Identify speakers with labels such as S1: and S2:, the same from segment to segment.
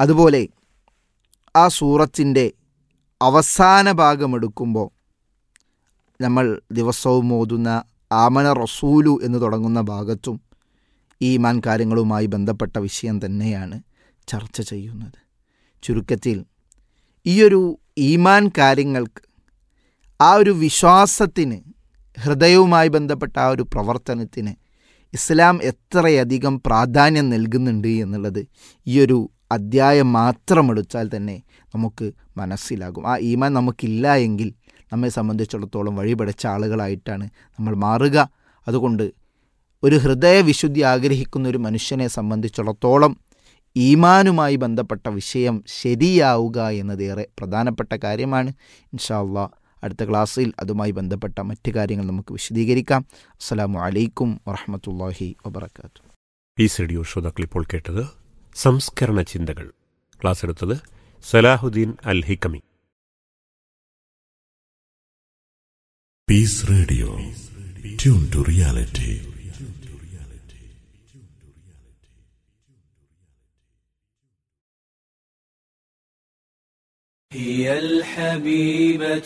S1: അതുപോലെ ആ സൂറത്തിൻ്റെ അവസാന ഭാഗമെടുക്കുമ്പോൾ നമ്മൾ ദിവസവും ഓതുന്ന ആമന റസൂലു എന്ന് തുടങ്ങുന്ന ഭാഗത്തും ഈമാൻ കാര്യങ്ങളുമായി ബന്ധപ്പെട്ട വിഷയം തന്നെയാണ് ചർച്ച ചെയ്യുന്നത് ചുരുക്കത്തിൽ ഈയൊരു ഈമാൻ കാര്യങ്ങൾക്ക് ആ ഒരു വിശ്വാസത്തിന് ഹൃദയവുമായി ബന്ധപ്പെട്ട ആ ഒരു പ്രവർത്തനത്തിന് ഇസ്ലാം എത്രയധികം പ്രാധാന്യം നൽകുന്നുണ്ട് എന്നുള്ളത് ഈയൊരു അധ്യായം മാത്രം എടുത്താൽ തന്നെ നമുക്ക് മനസ്സിലാകും ആ ഈമാൻ നമുക്കില്ല എങ്കിൽ നമ്മെ സംബന്ധിച്ചിടത്തോളം വഴിപടച്ച ആളുകളായിട്ടാണ് നമ്മൾ മാറുക അതുകൊണ്ട് ഒരു ഹൃദയവിശുദ്ധി ആഗ്രഹിക്കുന്ന ഒരു മനുഷ്യനെ സംബന്ധിച്ചിടത്തോളം ഈമാനുമായി ബന്ധപ്പെട്ട വിഷയം ശരിയാവുക എന്നതേറെ പ്രധാനപ്പെട്ട കാര്യമാണ് ഇൻഷാല്ലാ അടുത്ത ക്ലാസ്സിൽ അതുമായി ബന്ധപ്പെട്ട മറ്റ് കാര്യങ്ങൾ നമുക്ക് വിശദീകരിക്കാം അസ്സലാമു അലൈക്കും വറഹമത്തല്ലാഹി വബർക്കാത്തു
S2: ഈ റേഡിയോ ശ്രോതാക്കൾ ഇപ്പോൾ കേട്ടത് സംസ്കരണ ചിന്തകൾ ക്ലാസ് എടുത്തത് സലാഹുദ്ദീൻ അൽ Hikami
S3: Peace Radio. Tune to reality.
S4: هي الحبيبة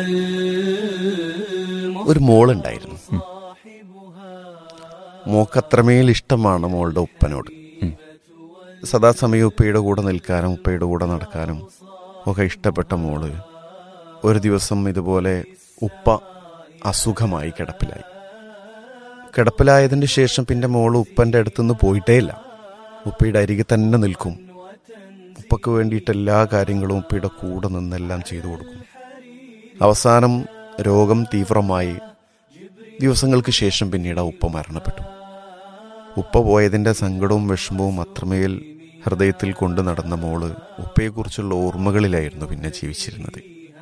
S4: والمصطفى
S5: ഒരു മോളുണ്ടായിരുന്നു മോക്കത്രമേൽ ഇഷ്ടമാണ് മോളുടെ ഉപ്പനോട് സദാസമയം ഉപ്പയുടെ കൂടെ നിൽക്കാനും ഉപ്പയുടെ കൂടെ നടക്കാനും ഒക്കെ ഇഷ്ടപ്പെട്ട മോള് ഒരു ദിവസം ഇതുപോലെ ഉപ്പ അസുഖമായി കിടപ്പിലായി കിടപ്പിലായതിന് ശേഷം പിന്നെ മോള് ഉപ്പൻ്റെ അടുത്തുനിന്ന് പോയിട്ടേയില്ല ഉപ്പയുടെ അരികെ തന്നെ നിൽക്കും ഉപ്പക്ക് വേണ്ടിയിട്ട് എല്ലാ കാര്യങ്ങളും ഉപ്പയുടെ കൂടെ നിന്നെല്ലാം ചെയ്തു കൊടുക്കും അവസാനം രോഗം തീവ്രമായി ദിവസങ്ങൾക്ക് ശേഷം പിന്നീട് ആ ഉപ്പ മരണപ്പെട്ടു ഉപ്പ പോയതിൻ്റെ സങ്കടവും വിഷമവും അത്രമേൽ ഹൃദയത്തിൽ കൊണ്ടു നടന്ന മോള് ഉപ്പയെക്കുറിച്ചുള്ള ഓർമ്മകളിലായിരുന്നു പിന്നെ ജീവിച്ചിരുന്നത്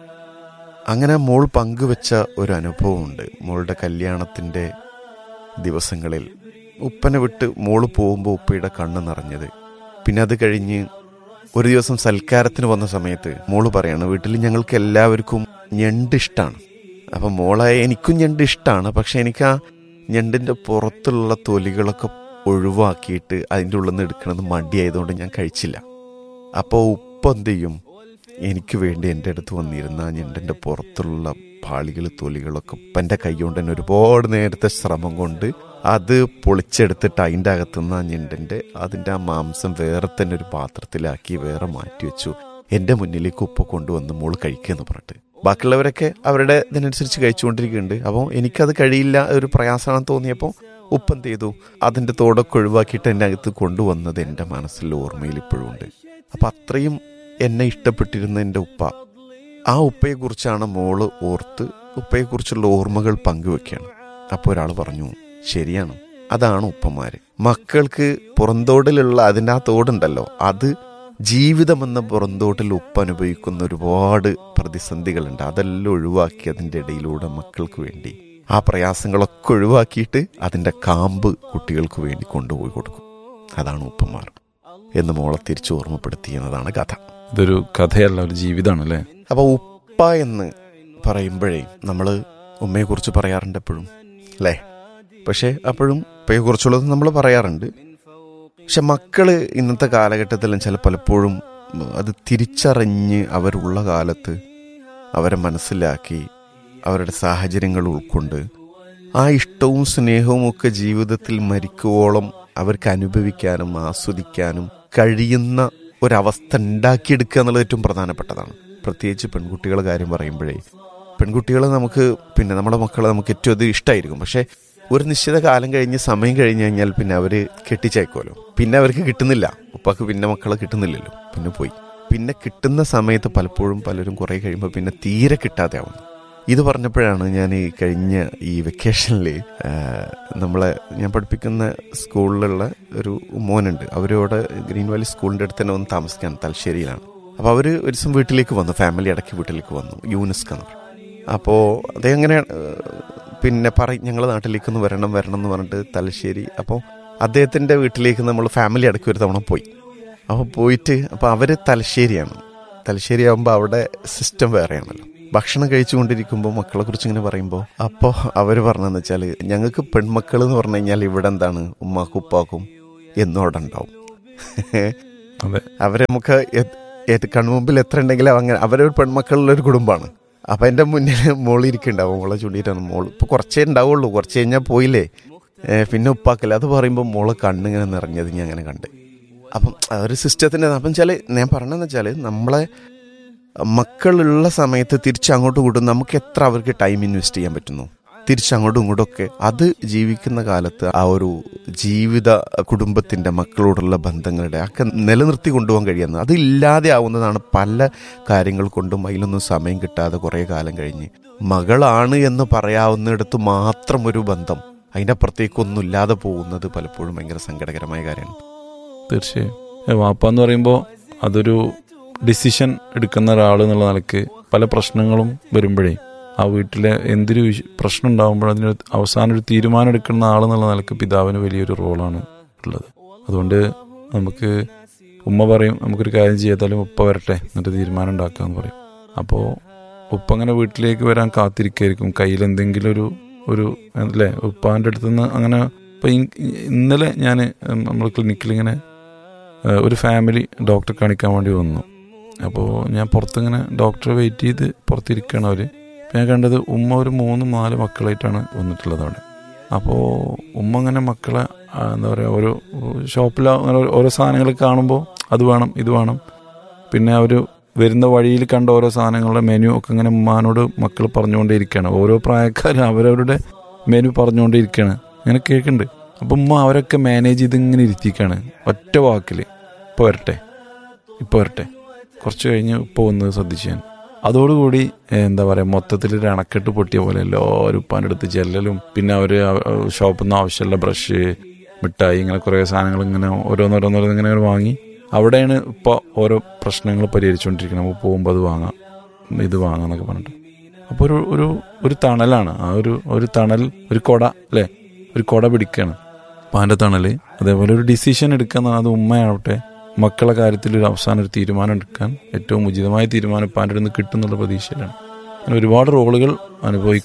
S5: അങ്ങനെ മോൾ പങ്കുവെച്ച ഒരു അനുഭവമുണ്ട് മോളുടെ കല്യാണത്തിൻ്റെ ദിവസങ്ങളിൽ ഉപ്പനെ വിട്ട് മോള് പോകുമ്പോൾ ഉപ്പയുടെ കണ്ണ് നിറഞ്ഞത് പിന്നെ അത് കഴിഞ്ഞ് ഒരു ദിവസം സൽക്കാരത്തിന് വന്ന സമയത്ത് മോള് പറയാണ് വീട്ടിൽ ഞങ്ങൾക്ക് എല്ലാവർക്കും ഞണ്ട് ഇഷ്ടമാണ് അപ്പം മോളായ എനിക്കും ഞണ്ട് ഇഷ്ടമാണ് പക്ഷെ എനിക്ക് ആ ഞണ്ടിൻ്റെ പുറത്തുള്ള തൊലികളൊക്കെ ഒഴിവാക്കിയിട്ട് അതിൻ്റെ ഉള്ളിൽ നിന്ന് എടുക്കണത് മടിയായതുകൊണ്ട് ഞാൻ കഴിച്ചില്ല അപ്പോൾ ഉപ്പ എന്ത് ചെയ്യും എനിക്ക് വേണ്ടി എൻ്റെ അടുത്ത് വന്നിരുന്ന ആ ഞണ്ടിൻ്റെ പുറത്തുള്ള പാളികൾ തൊലികളൊക്കെ ഉപ്പൻ്റെ കൈ കൊണ്ട് തന്നെ ഒരുപാട് നേരത്തെ ശ്രമം കൊണ്ട് അത് പൊളിച്ചെടുത്തിട്ട് അതിൻ്റെ അകത്തുനിന്ന് ആ ഞണ്ടിൻ്റെ അതിൻ്റെ ആ മാംസം വേറെ തന്നെ ഒരു പാത്രത്തിലാക്കി വേറെ മാറ്റി വെച്ചു എൻ്റെ മുന്നിലേക്ക് ഉപ്പ കൊണ്ടുവന്ന് മോള് കഴിക്കുക എന്ന് പറഞ്ഞിട്ട് ബാക്കിയുള്ളവരൊക്കെ അവരുടെ ഇതിനനുസരിച്ച് കഴിച്ചുകൊണ്ടിരിക്കുന്നുണ്ട് അപ്പോൾ എനിക്കത് കഴിയില്ല ഒരു പ്രയാസമാണെന്ന് തോന്നിയപ്പോൾ ഉപ്പ് എന്ത് ചെയ്തു അതിൻ്റെ തോടൊക്കെ ഒഴിവാക്കിയിട്ട് എൻ്റെ അകത്ത് കൊണ്ടുവന്നത് എൻ്റെ മനസ്സിൽ ഓർമ്മയിൽ ഇപ്പോഴും ഉണ്ട് അപ്പം അത്രയും എന്നെ ഇഷ്ടപ്പെട്ടിരുന്ന എൻ്റെ ഉപ്പ ആ ഉപ്പയെക്കുറിച്ചാണ് മോള് ഓർത്ത് ഉപ്പയെക്കുറിച്ചുള്ള ഓർമ്മകൾ പങ്കുവെക്കുകയാണ് അപ്പോൾ ഒരാൾ പറഞ്ഞു ശരിയാണ് അതാണ് ഉപ്പമാര് മക്കൾക്ക് പുറന്തോടിലുള്ള അതിൻ്റെ ആ തോടുണ്ടല്ലോ അത് ജീവിതമെന്ന പുറന്തോട്ടിൽ ഉപ്പ് അനുഭവിക്കുന്ന ഒരുപാട് പ്രതിസന്ധികളുണ്ട് അതെല്ലാം ഒഴിവാക്കി അതിൻ്റെ ഇടയിലൂടെ മക്കൾക്ക് വേണ്ടി ആ പ്രയാസങ്ങളൊക്കെ ഒഴിവാക്കിയിട്ട് അതിൻ്റെ കാമ്പ് കുട്ടികൾക്ക് വേണ്ടി കൊണ്ടുപോയി കൊടുക്കും അതാണ് ഉപ്പമാർ എന്ന് മോളെ തിരിച്ചു ഓർമ്മപ്പെടുത്തിയെന്നതാണ് കഥ
S6: ഇതൊരു കഥയല്ല ഒരു ജീവിതമാണ് അല്ലേ
S5: അപ്പോൾ ഉപ്പ എന്ന് പറയുമ്പോഴേ നമ്മൾ ഉമ്മയെക്കുറിച്ച് പറയാറുണ്ട് എപ്പോഴും അല്ലേ പക്ഷേ അപ്പോഴും ഉപ്പയെക്കുറിച്ചുള്ളത് നമ്മൾ പറയാറുണ്ട് പക്ഷെ മക്കള് ഇന്നത്തെ കാലഘട്ടത്തിലും ചില പലപ്പോഴും അത് തിരിച്ചറിഞ്ഞ് അവരുള്ള കാലത്ത് അവരെ മനസ്സിലാക്കി അവരുടെ സാഹചര്യങ്ങൾ ഉൾക്കൊണ്ട് ആ ഇഷ്ടവും സ്നേഹവും ഒക്കെ ജീവിതത്തിൽ മരിക്കുവോളം അവർക്ക് അനുഭവിക്കാനും ആസ്വദിക്കാനും കഴിയുന്ന ഒരവസ്ഥ ഉണ്ടാക്കിയെടുക്കുക എന്നുള്ളത് ഏറ്റവും പ്രധാനപ്പെട്ടതാണ് പ്രത്യേകിച്ച് പെൺകുട്ടികളുടെ കാര്യം പറയുമ്പോഴേ പെൺകുട്ടികളെ നമുക്ക് പിന്നെ നമ്മുടെ മക്കളെ നമുക്ക് ഏറ്റവും അത് ഇഷ്ടമായിരിക്കും പക്ഷേ ഒരു നിശ്ചിത കാലം കഴിഞ്ഞ് സമയം കഴിഞ്ഞ് കഴിഞ്ഞാൽ പിന്നെ അവർ കെട്ടിച്ചേക്കുമല്ലോ പിന്നെ അവർക്ക് കിട്ടുന്നില്ല ഉപ്പാക്ക് പിന്നെ മക്കളെ കിട്ടുന്നില്ലല്ലോ പിന്നെ പോയി പിന്നെ കിട്ടുന്ന സമയത്ത് പലപ്പോഴും പലരും കുറേ കഴിയുമ്പോൾ പിന്നെ തീരെ കിട്ടാതെ ആവുന്നു ഇത് പറഞ്ഞപ്പോഴാണ് ഞാൻ ഈ കഴിഞ്ഞ ഈ വെക്കേഷനിൽ നമ്മളെ ഞാൻ പഠിപ്പിക്കുന്ന സ്കൂളിലുള്ള ഒരു മോനുണ്ട് അവരോട് ഗ്രീൻ വാലി സ്കൂളിൻ്റെ അടുത്ത് തന്നെ വന്ന് താമസിക്കാൻ തലശ്ശേരിയിലാണ് അപ്പോൾ അവർ ഒരു ദിവസം വീട്ടിലേക്ക് വന്നു ഫാമിലി അടക്കി വീട്ടിലേക്ക് വന്നു യൂനിസ്ക എന്ന് പറയും അപ്പോൾ അദ്ദേഹം ഇങ്ങനെ പിന്നെ പറയും ഞങ്ങളുടെ നാട്ടിലേക്ക് ഒന്ന് വരണം വരണം എന്ന് പറഞ്ഞിട്ട് തലശ്ശേരി അപ്പോൾ അദ്ദേഹത്തിൻ്റെ വീട്ടിലേക്ക് നമ്മൾ ഫാമിലി അടക്കി ഒരു തവണ പോയി അപ്പോൾ പോയിട്ട് അപ്പോൾ അവർ തലശ്ശേരിയാണ് തലശ്ശേരി ആകുമ്പോൾ അവിടെ സിസ്റ്റം വേറെയാണല്ലോ ഭക്ഷണം കഴിച്ചുകൊണ്ടിരിക്കുമ്പോൾ മക്കളെ കുറിച്ച് ഇങ്ങനെ പറയുമ്പോൾ അപ്പോൾ അവർ പറഞ്ഞതെന്ന് വെച്ചാൽ ഞങ്ങൾക്ക് പെൺമക്കൾ എന്ന് പറഞ്ഞു കഴിഞ്ഞാൽ ഇവിടെ എന്താണ് ഉമ്മാക്കും ഉപ്പാക്കും എന്നും അവിടെ ഉണ്ടാവും
S6: അതെ
S5: അവരെ നമുക്ക് എ- ഏത് കൺമുമ്പിൽ എത്ര ഉണ്ടെങ്കിലും അങ്ങനെ അവരൊരു പെൺമക്കളുള്ള ഒരു കുടുംബമാണ് അപ്പം എൻ്റെ മുന്നിൽ മോളിരിക്കുന്നുണ്ടാവും മോളെ ചൂണ്ടിയിട്ടാണ് മോൾ ഇപ്പോൾ കുറച്ചേ ഉണ്ടാവുള്ളൂ കുറച്ച് കഴിഞ്ഞാൽ പോയില്ലേ ഏ, പിന്നെ ഉപ്പാക്കല്ല അത് പറയുമ്പോൾ മോളെ കണ്ണിങ്ങനെ നിറഞ്ഞത് ഞാൻ അങ്ങനെ കണ്ട് അപ്പം ആ ഒരു സിസ്റ്റത്തിൻ്റെ അപ്പം വെച്ചാൽ ഞാൻ പറഞ്ഞതെന്ന് വെച്ചാൽ നമ്മളെ മക്കളുള്ള സമയത്ത് തിരിച്ചങ്ങോട്ടും ഇങ്ങോട്ടും നമുക്ക് എത്ര അവർക്ക് ടൈം ഇൻവെസ്റ്റ് ചെയ്യാൻ പറ്റുന്നു തിരിച്ചങ്ങോട്ടും ഇങ്ങോട്ടും ഒക്കെ അത് ജീവിക്കുന്ന കാലത്ത് ആ ഒരു ജീവിത കുടുംബത്തിന്റെ മക്കളോടുള്ള ബന്ധങ്ങളുടെ ഒക്കെ നിലനിർത്തി കൊണ്ടുപോകാൻ കഴിയുന്നത് അത് ഇല്ലാതെ ആവുന്നതാണ് പല കാര്യങ്ങൾ കൊണ്ടും അതിലൊന്നും സമയം കിട്ടാതെ കുറേ കാലം കഴിഞ്ഞ് മകളാണ് എന്ന് പറയാവുന്നിടത്ത് മാത്രം ഒരു ബന്ധം അതിൻ്റെ അപ്പുറത്തേക്കൊന്നും ഇല്ലാതെ പോകുന്നത് പലപ്പോഴും ഭയങ്കര സങ്കടകരമായ കാര്യമാണ്
S6: തീർച്ചയായും ഏ, വാപ്പ എന്ന് പറയുമ്പോൾ അതൊരു ഡിസിഷൻ എടുക്കുന്ന ഒരാൾ എന്നുള്ള നിലക്ക് പല പ്രശ്നങ്ങളും വരുമ്പോഴേ ആ വീട്ടിലെ എന്തൊരു വിഷ- പ്രശ്നം ഉണ്ടാകുമ്പോഴും അതിന് അവസാനം ഒരു തീരുമാനം എടുക്കുന്ന ആൾ എന്നുള്ള നിലക്ക് പിതാവിന് വലിയൊരു റോളാണ് ഉള്ളത് അതുകൊണ്ട് നമുക്ക് ഉമ്മ പറയും നമുക്കൊരു കാര്യം ചെയ്താലും ഉപ്പ വരട്ടെ എന്നിട്ട് തീരുമാനം ഉണ്ടാക്കാന്ന് പറയും അപ്പോൾ ഉപ്പ അങ്ങനെ വീട്ടിലേക്ക് വരാൻ കാത്തിരിക്കായിരിക്കും കയ്യിൽ എന്തെങ്കിലും ഒരു ഒരു അല്ലേ ഉപ്പാൻ്റെ അടുത്ത് നിന്ന് അങ്ങനെ ഇപ്പം ഇന്നലെ ഞാൻ നമ്മൾ ക്ലിനിക്കിൽ ഇങ്ങനെ ഏഹ്, ഒരു ഫാമിലി ഡോക്ടറെ കാണിക്കാൻ വേണ്ടി വന്നു അപ്പോൾ ഞാൻ പുറത്തിങ്ങനെ ഡോക്ടറെ വെയിറ്റ് ചെയ്ത് പുറത്തിരിക്കുകയാണ് അവർ അപ്പോൾ ഞാൻ കണ്ടത് ഉമ്മ ഒരു മൂന്ന് നാല് മക്കളായിട്ടാണ് വന്നിട്ടുള്ളത് അവിടെ അപ്പോൾ ഉമ്മ അങ്ങനെ മക്കളെ ആ, എന്താ പറയുക ഓരോ ഷോപ്പിൽ അങ്ങനെ ഓരോ സാധനങ്ങൾ കാണുമ്പോൾ അത് വേണം ഇത് വേണം പിന്നെ അവർ വരുന്ന വഴിയിൽ കണ്ട ഓരോ സാധനങ്ങളുടെ മെനു ഒക്കെ ഇങ്ങനെ ഉമ്മാനോട് മക്കൾ പറഞ്ഞുകൊണ്ടേയിരിക്കുകയാണ് ഓരോ പ്രായക്കാരും അവരവരുടെ മെനു പറഞ്ഞുകൊണ്ടേയിരിക്കുകയാണ് അങ്ങനെ കേൾക്കുന്നുണ്ട് അപ്പം ഉമ്മ അവരൊക്കെ മാനേജ് ചെയ്ത് ഇങ്ങനെ ഇരുത്തിക്കാണ് ഒറ്റ വാക്കിൽ ഇപ്പോൾ വരട്ടെ ഇപ്പോൾ വരട്ടെ കുറച്ച് കഴിഞ്ഞ് ഇപ്പോൾ വന്ന് ശ്രദ്ധിച്ചു ഞാൻ അതോടുകൂടി ഏഹ്, എന്താ പറയുക മൊത്തത്തിൽ ഒരു അണക്കെട്ട് പൊട്ടിയ പോലെ എല്ലാവരും ഉപ്പാൻ്റെ അടുത്ത് ചെല്ലലും പിന്നെ അവർ ഷോപ്പിൽ നിന്ന് ആവശ്യമുള്ള ബ്രഷ് മിഠായി ഇങ്ങനെ കുറേ സാധനങ്ങൾ ഇങ്ങനെ ഓരോന്നോരോന്നോരോന്ന് ഇങ്ങനെ വാങ്ങി അവിടെയാണ് ഇപ്പോൾ ഓരോ പ്രശ്നങ്ങൾ പരിഹരിച്ചുകൊണ്ടിരിക്കുന്നത് നമുക്ക് പോകുമ്പോൾ അത് വാങ്ങാം ഇത് വാങ്ങാം എന്നൊക്കെ പറഞ്ഞിട്ട് അപ്പോൾ ഒരു ഒരു ഒരു തണലാണ് ആ ഒരു ഒരു തണൽ ഒരു കൊട അല്ലേ ഒരു കൊട പിടിക്കുകയാണ് പാൻ്റെ തണൽ അതേപോലെ ഒരു ഡിസിഷൻ എടുക്കുന്ന അത് ഉമ്മയാവട്ടെ മക്കളെ കാര്യത്തിൽ ഒരു അവസാനം ഒരു തീരുമാനം എടുക്കാൻ ഏറ്റവും ഉചിതമായ തീരുമാനം പാൻ്റെ നിന്ന് കിട്ടുന്നുള്ള പ്രതീക്ഷയിലാണ് അങ്ങനെ ഒരുപാട് റോളുകൾ അനുഭവിക്കും